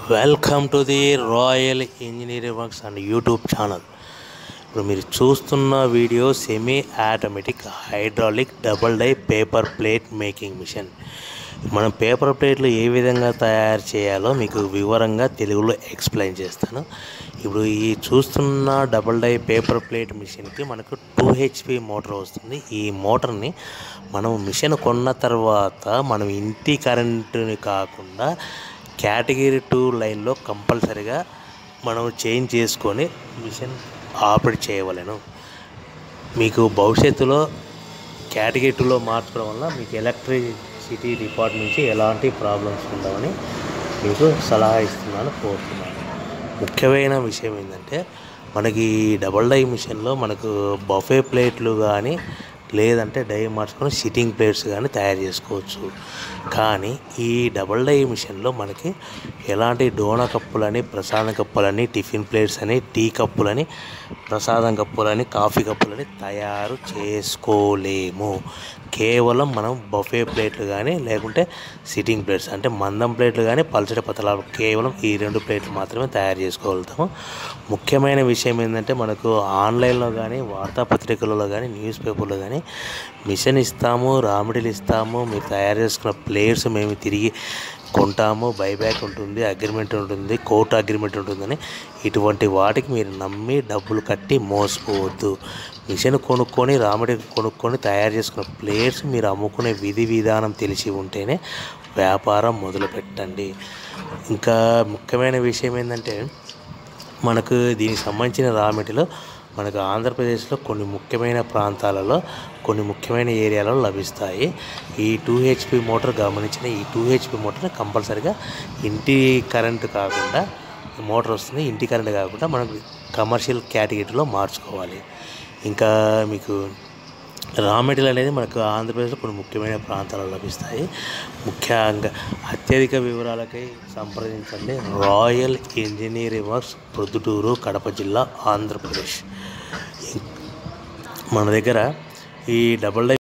welcome to the royal engineering works and YouTube channel ఇప్పుడు మీరు చూస్తున్న video semi automatic hydraulic double die paper plate making machine మనం paper ప్లేట్లు ఏ విధంగా తయారు చేయాలో మీకు వివరంగా తెలుగులో ఎక్స్ప్లెయిన్ చేస్తాను ఇప్పుడు ఈ చూస్తున్న డబుల్ డై పేపర్ ప్లేట్ మిషన్కి మనకు టూ హెచ్పి మోటార్ వస్తుంది ఈ మోటార్ని మనం మిషన్ కొన్న తర్వాత మనం ఇంటి కరెంటుని కాకుండా కేటగిరీ టూ లైన్లో కంపల్సరిగా మనం చేంజ్ చేసుకొని మిషన్ ఆపరేట్ చేయవలెను మీకు భవిష్యత్తులో కేటగిరీ టూలో మార్చడం వల్ల మీకు ఎలక్ట్రిసిటీ డిపార్ట్మెంట్ నుంచి ఎలాంటి ప్రాబ్లమ్స్ ఉండవని మీకు సలహా ఇస్తున్నాను కోరుతున్నాను ముఖ్యమైన విషయం ఏంటంటే మనకి ఈ డబల్ డై మిషన్లో మనకు బఫే ప్లేట్లు కానీ లేదంటే డై మార్చుకొని సిట్టింగ్ ప్లేట్స్ కానీ తయారు చేసుకోవచ్చు కానీ ఈ డబల్ డై మిషన్లో మనకి ఎలాంటి డోనా కప్పులని ప్రసాదం కప్పులని టిఫిన్ ప్లేట్స్ అని టీ కప్పులని ప్రసాదం కప్పులని కాఫీ కప్పులని తయారు చేసుకోలేము కేవలం మనం బఫే ప్లేట్లు కానీ లేకుంటే సిట్టింగ్ ప్లేట్స్ అంటే మందం ప్లేట్లు కానీ పలచటి పతలాలు కేవలం ఈ రెండు ప్లేట్లు మాత్రమే తయారు చేసుకోగలుగుతాము ముఖ్యమైన విషయం ఏంటంటే మనకు ఆన్లైన్లో కానీ వార్తాపత్రికలలో కానీ న్యూస్ పేపర్లో కానీ మిషన్ ఇస్తాము రామిడీలు ఇస్తాము మీరు తయారు చేసుకున్న ప్లేట్స్ మేము తిరిగి కొంటాము బైబ్యాక్ ఉంటుంది అగ్రిమెంట్ ఉంటుంది కోర్టు అగ్రిమెంట్ ఉంటుందని ఇటువంటి వాటికి మీరు నమ్మి డబ్బులు కట్టి మోసపోవద్దు మిషన్ కొనుక్కొని రామిడి కొనుక్కొని తయారు చేసుకున్న ప్లేట్స్ మీరు అమ్ముకునే విధి విధానం తెలిసి ఉంటేనే వ్యాపారం మొదలు పెట్టండి ఇంకా ముఖ్యమైన విషయం ఏంటంటే మనకు దీనికి సంబంధించిన రా మెటీరియల్ మనకు ఆంధ్రప్రదేశ్లో కొన్ని ముఖ్యమైన ప్రాంతాలలో కొన్ని ముఖ్యమైన ఏరియాలలో లభిస్తాయి ఈ టూ హెచ్పి మోటార్ గమనించిన ఈ టూ హెచ్పి మోటార్ కంపల్సరిగా ఇంటి కరెంటు కాకుండా మోటార్ వస్తుంది ఇంటి కరెంట్ కాకుండా మనకు కమర్షియల్ కేటగిరీలో మార్చుకోవాలి ఇంకా మీకు రా మెటీరియల్ అనేది మనకు ఆంధ్రప్రదేశ్లో కొన్ని ముఖ్యమైన ప్రాంతాలలో లభిస్తాయి ముఖ్యంగా అత్యధిక వివరాలకై సంప్రదించండి royal engineering works Proddatur Kadapa జిల్లా ఆంధ్రప్రదేశ్ మన దగ్గర ఈ డబుల్ డై